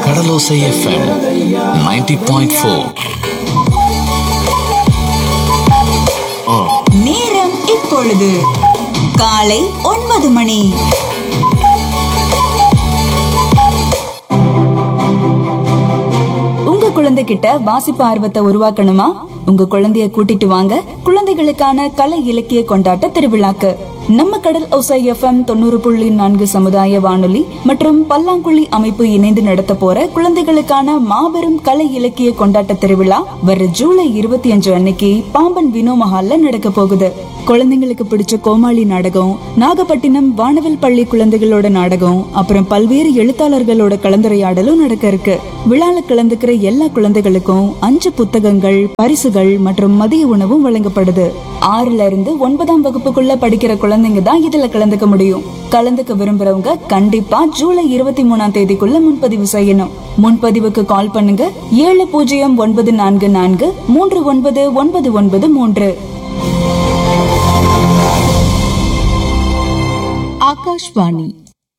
கடலோசை FM 90.4 point four நேரம் இப்பொழுது காலை ஒன்பது மணி உங்க குழந்தைகிட்ட வாசிப்பு ஆர்வத்தை உருவாக்கணுமா உங்க குழந்தைய கூட்டிட்டு வாங்க குழந்தைகளுக்கான கலை இலக்கிய கொண்டாட்ட திருவிழாக்கு நம்ம கடல் ஒசை எஃப்எம் தொண்ணூறு புள்ளி நான்கு சமுதாய வானொலி மற்றும் பல்லாங்குழி அமைப்பு இணைந்து நடத்த போற குழந்தைகளுக்கான மாபெரும் கலை இலக்கிய கொண்டாட்ட திருவிழா வர ஜூலை இருபத்தி அஞ்சு அன்னைக்கு பாம்பன் வினோ மஹால்ல நடக்க போகுது குழந்தைங்களுக்கு பிடிச்ச கோமாளி நாடகம் நாகப்பட்டினம் வானவில் பள்ளி குழந்தைகளோட நாடகம் அப்புறம் பல்வேறு எழுத்தாளர்களோட கலந்துரையாடலும் நடக்க இருக்கு விழால கலந்துக்கிற எல்லா குழந்தைகளுக்கும் அஞ்சு புத்தகங்கள் பரிசுகள் மற்றும் மதிய உணவும் வழங்கப்படுது ஆறுல இருந்து ஒன்பதாம் வகுப்புக்குள்ள படிக்கிற குழந்தைங்க தான் இதுல கலந்துக்க முடியும் கலந்துக்க விரும்புறவங்க கண்டிப்பா ஜூலை இருபத்தி மூணாம் தேதிக்குள்ள முன்பதிவு செய்யணும் முன்பதிவுக்கு கால் பண்ணுங்க ஏழு பூஜ்ஜியம் ஒன்பது நான்கு நான்கு மூன்று ஒன்பது ஒன்பது ஒன்பது மூன்று ஆகாஷ்வாணி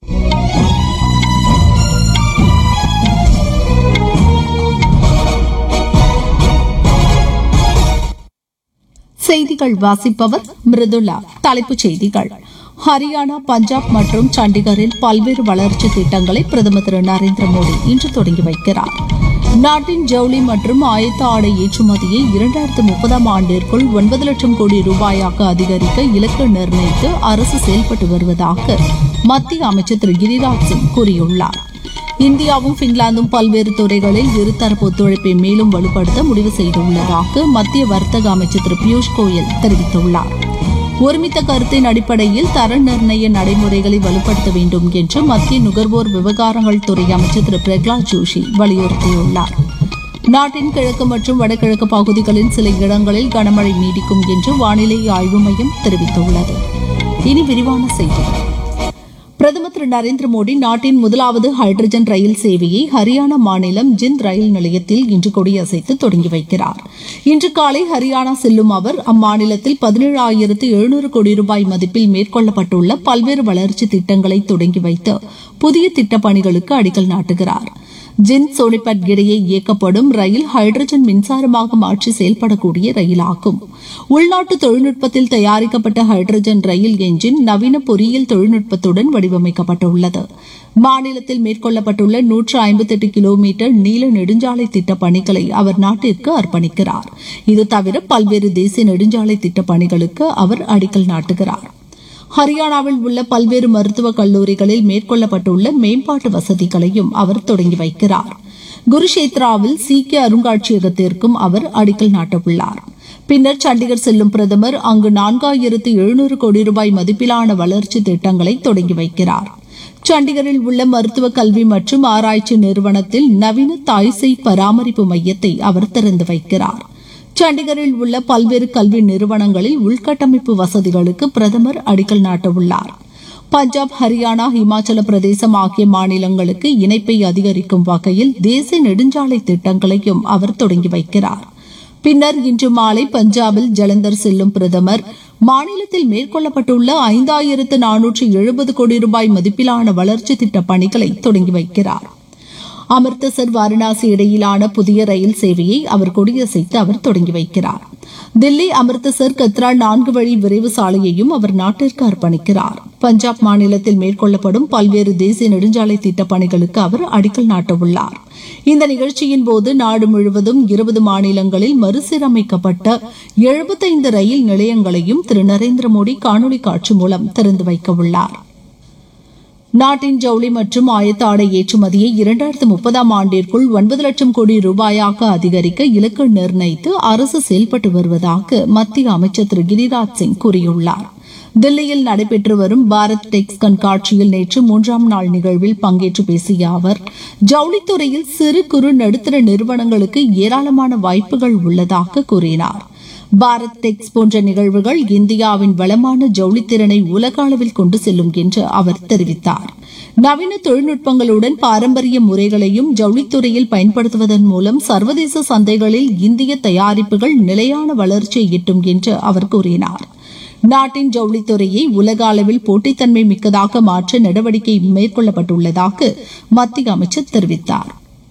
செய்திகள் வாசிப்பவர் மிருதுலா தலைப்புச் செய்திகள் ஹரியானா பஞ்சாப் மற்றும் சண்டிகரில் பல்வேறு வளர்ச்சி திட்டங்களை பிரதமர் திரு நரேந்திர மோடி இன்று தொடங்கி வைக்கிறார் நாட்டின் ஜவுளி மற்றும் ஆயத்த ஆடை ஏற்றுமதியை இரண்டாயிரத்து முப்பதாம் ஆண்டிற்குள் ஒன்பது லட்சம் கோடி ரூபாயாக அதிகரிக்க இலக்கு நிர்ணயித்து அரசு செயல்பட்டு வருவதாக மத்திய அமைச்சர் திரு கிரிராஜ் சிங் கூறியுள்ளார் இந்தியாவும் பின்லாந்தும் பல்வேறு துறைகளில் இருதரப்பு ஒத்துழைப்பை மேலும் வலுப்படுத்த முடிவு செய்துள்ளதாக மத்திய வர்த்தக அமைச்சர் திரு பியூஷ் கோயல் தெரிவித்துள்ளார் ஒருமித்த கருத்தின் அடிப்படையில் தர நிர்ணய நடைமுறைகளை வலுப்படுத்த வேண்டும் என்று மத்திய நுகர்வோர் விவகாரங்கள் துறை அமைச்சர் திரு பிரகலாத் ஜோஷி வலியுறுத்தியுள்ளார் நாட்டின் கிழக்கு மற்றும் வடகிழக்கு பகுதிகளின் சில இடங்களில் கனமழை நீடிக்கும் என்று வானிலை ஆய்வு மையம் தெரிவித்துள்ளது இனி விரிவான செய்திகள் பிரதமர் திரு நரேந்திர மோடி நாட்டின் முதலாவது ஹைட்ரஜன் ரயில் சேவையை ஹரியானா மாநிலம் ஜிந்த் ரயில் நிலையத்தில் இன்று கொடியசைத்து தொடங்கி வைக்கிறார் இன்று காலை ஹரியானா செல்லும் அவர் அம்மாநிலத்தில் பதினேழாயிரத்து எழுநூறு கோடி ரூபாய் மதிப்பில் மேற்கொள்ளப்பட்டுள்ள பல்வேறு வளர்ச்சி திட்டங்களை தொடங்கி வைத்து புதிய திட்டப் பணிகளுக்கு அடிக்கல் நாட்டுகிறார் ஜிந்த் சோனிபட் இடையே இயக்கப்படும் ரயில் ஹைட்ரஜன் மின்சாரமாக மாற்றி செயல்படக்கூடிய ரயிலாகும் உள்நாட்டு தொழில்நுட்பத்தில் தயாரிக்கப்பட்ட ஹைட்ரஜன் ரயில் என்ஜின் நவீன பொறியியல் தொழில்நுட்பத்துடன் வடிவமைக்கப்பட்டுள்ளது மாநிலத்தில் மேற்கொள்ளப்பட்டுள்ள நூற்று ஐம்பத்தி எட்டு கிலோமீட்டர் நீள நெடுஞ்சாலை திட்டப் பணிகளை அவர் நாட்டிற்கு அர்ப்பணிக்கிறார் இது தவிர பல்வேறு தேசிய நெடுஞ்சாலை திட்டப் பணிகளுக்கு அவர் அடிக்கல் நாட்டுகிறார் ஹரியானாவில் உள்ள பல்வேறு மருத்துவக் கல்லூரிகளில் மேற்கொள்ளப்பட்டுள்ள மேம்பாட்டு வசதிகளையும் அவர் தொடங்கி வைக்கிறார் குருஷேத்ராவில் சீக்கிய அருங்காட்சியகத்திற்கும் அவர் அடிக்கல் நாட்டவுள்ளார் பின்னர் சண்டிகர் செல்லும் பிரதமர் அங்கு நான்காயிரத்து எழுநூறு கோடி ரூபாய் மதிப்பிலான வளர்ச்சி திட்டங்களை தொடங்கி வைக்கிறார் சண்டிகரில் உள்ள மருத்துவ கல்வி மற்றும் ஆராய்ச்சி நிறுவனத்தில் நவீன தாய்சேய் பராமரிப்பு மையத்தை அவர் திறந்து வைக்கிறார் சண்டிகரில் உள்ள பல்வேறு கல்வி நிறுவனங்களில் உள்கட்டமைப்பு வசதிகளுக்கு பிரதமர் அடிக்கல் நாட்டவுள்ளார் பஞ்சாப் ஹரியானா இமாச்சல பிரதேசம் ஆகிய மாநிலங்களுக்கு இணைப்பை அதிகரிக்கும் வகையில் தேசிய நெடுஞ்சாலை திட்டங்களையும் அவர் தொடங்கி வைக்கிறார் பின்னர் இன்று மாலை பஞ்சாபில் ஜலந்தர் செல்லும் பிரதமர் மாநிலத்தில் மேற்கொள்ளப்பட்டுள்ள ஐந்தாயிரத்து நானூற்று எழுபது கோடி ரூபாய் மதிப்பிலான வளர்ச்சி திட்ட பணிகளை தொடங்கி வைக்கிறார் அமிர்தசர் வாரணாசி இடையிலான புதிய ரயில் சேவையை அவர் கொடியசைத்து அவர் தொடங்கி வைக்கிறார் தில்லி அமிர்தசர் கத்ரா நான்கு வழி விரைவு சாலையையும் அவர் நாட்டிற்கு அர்ப்பணிக்கிறார் பஞ்சாப் மாநிலத்தில் மேற்கொள்ளப்படும் பல்வேறு தேசிய நெடுஞ்சாலை திட்டப் பணிகளுக்கு அவர் அடிக்கல் நாட்டவுள்ளார் இந்த நிகழ்ச்சியின் போது நாடு முழுவதும் இருபது மாநிலங்களில் மறுசீரமைக்கப்பட்ட எழுபத்தைந்து ரயில் நிலையங்களையும் திரு நரேந்திர மோடி காணொலி காட்சி மூலம் திறந்து வைக்கவுள்ளார் நாட்டின் ஜவுளி மற்றும் ஆயத்த ஆடை ஏற்றுமதியை இரண்டாயிரத்து முப்பதாம் ஆண்டிற்குள் ஒன்பது லட்சம் கோடி ரூபாயாக அதிகரிக்க இலக்கு நிர்ணயித்து அரசு செயல்பட்டு வருவதாக மத்திய அமைச்சர் திரு கிரிராஜ் சிங் கூறியுள்ளார் தில்லியில் நடைபெற்று வரும் பாரத் டெக்ஸ் கண்காட்சியில் நேற்று மூன்றாம் நாள் நிகழ்வில் பங்கேற்று பேசிய அவர் ஜவுளித்துறையில் சிறு குறு நடுத்தர நிறுவனங்களுக்கு ஏராளமான வாய்ப்புகள் உள்ளதாக கூறினார் பாரத் டெக்ஸ் போன்ற நிகழ்வுகள் இந்தியாவின் வளமான ஜவுளித்திறனை உலக அளவில் கொண்டு செல்லும் என்று அவர் தெரிவித்தார் நவீன தொழில்நுட்பங்களுடன் பாரம்பரிய முறைகளையும் ஜவுளித்துறையில் பயன்படுத்துவதன் மூலம் சர்வதேச சந்தைகளில் இந்திய தயாரிப்புகள் நிலையான வளர்ச்சியை எட்டும் என்று அவர் கூறினார் நாட்டின் ஜவுளித்துறையை உலக அளவில் போட்டித்தன்மை மிக்கதாக மாற்ற நடவடிக்கை மேற்கொள்ளப்பட்டுள்ளதாக மத்திய அமைச்சர் தெரிவித்தார்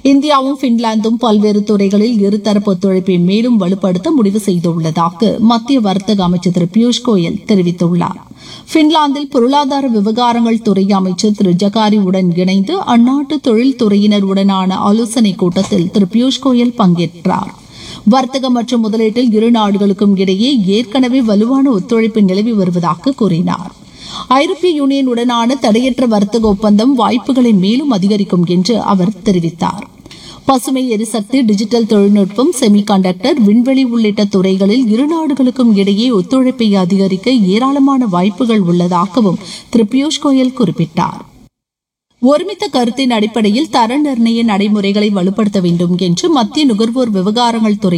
இந்தியாவும் பின்லாந்தும் பல்வேறு துறைகளில் இருதரப்பு ஒத்துழைப்பை மேலும் வலுப்படுத்த முடிவு செய்துள்ளதாக மத்திய வர்த்தக அமைச்சர் திரு பியூஷ் கோயல் தெரிவித்துள்ளார் பின்லாந்தில் பொருளாதார விவகாரங்கள் துறை அமைச்சர் திரு ஜகாரி உடன் இணைந்து அந்நாட்டு தொழில்துறையினர் உடனான ஆலோசனைக் கூட்டத்தில் திரு பியூஷ் கோயல் பங்கேற்றார் வர்த்தகம் மற்றும் முதலீட்டில் இரு நாடுகளுக்கும் இடையே ஏற்கனவே வலுவான ஒத்துழைப்பு நிலவி வருவதாக கூறினார் ஐரோப்பிய யூனியன் உடனான தடையற்ற வர்த்தக ஒப்பந்தம் வாய்ப்புகளை மேலும் அதிகரிக்கும் என்று அவர் தெரிவித்தார் பசுமை எரிசக்தி டிஜிட்டல் தொழில்நுட்பம் செமி கண்டக்டர் விண்வெளி உள்ளிட்ட துறைகளில் இரு நாடுகளுக்கும் இடையே ஒத்துழைப்பை அதிகரிக்க ஏராளமான வாய்ப்புகள் உள்ளதாகவும் திரு பியூஷ் கோயல் குறிப்பிட்டார் ஒருமித்த கருத்தின் அடிப்படையில் தர நிர்ணய நடைமுறைகளை வலுப்படுத்த வேண்டும் என்று மத்திய நுகர்வோர் விவகாரங்கள் துறை